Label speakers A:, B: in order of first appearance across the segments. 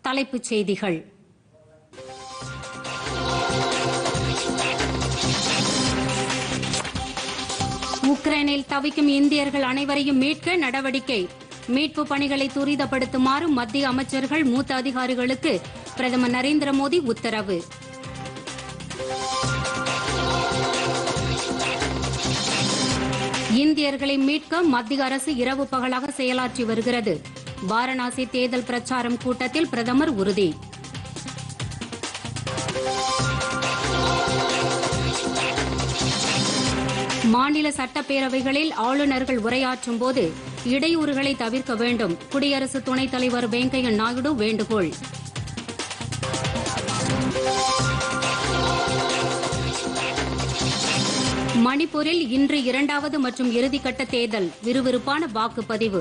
A: தலைப்புச் செய்திகள் உக்ரைனில் தவிக்கும் இந்தியர்கள் அனைவரையும் மீட்க நடவடிக்கை மீட்பு பணிகளை துரிதப்படுத்துமாறு மத்திய அமைச்சர்கள் மூத்த அதிகாரிகளுக்கு பிரதமர் நரேந்திர மோடி உத்தரவு இந்தியர்களை மீட்க மத்திய அரசு இரவு பகலாக செயலாற்றி வருகிறது வாரணாசி தேர்தல் பிரச்சாரம் கூட்டத்தில் பிரதமர் உறுதி மாநில சட்டப்பேரவைகளில் ஆளுநர்கள் உரையாற்றும் போது இடையூறுகளை தவிர்க்க வேண்டும் குடியரசு துணைத் தலைவர் வெங்கையா நாயுடு வேண்டுகோள் மணிப்பூரில் இன்று இரண்டாவது மற்றும் இறுதிக்கட்ட தேர்தல் விறுவிறுப்பான வாக்குப்பதிவு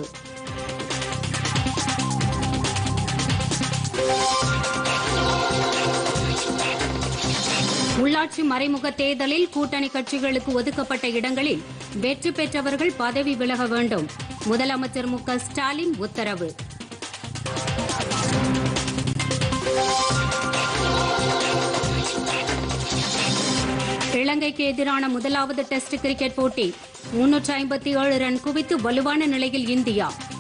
A: உள்ளாட்சி மறைமுக தேர்தலில் கூட்டணி கட்சிகளுக்கு ஒதுக்கப்பட்ட இடங்களில் வெற்றி பெற்றவர்கள் பதவி விலக வேண்டும் முதலமைச்சர் மு க ஸ்டாலின் உத்தரவு இலங்கைக்கு எதிரான முதலாவது டெஸ்ட் கிரிக்கெட் போட்டி முன்னூற்று ஐம்பத்தி ஏழு ரன் குவித்து வலுவான நிலையில் இந்தியா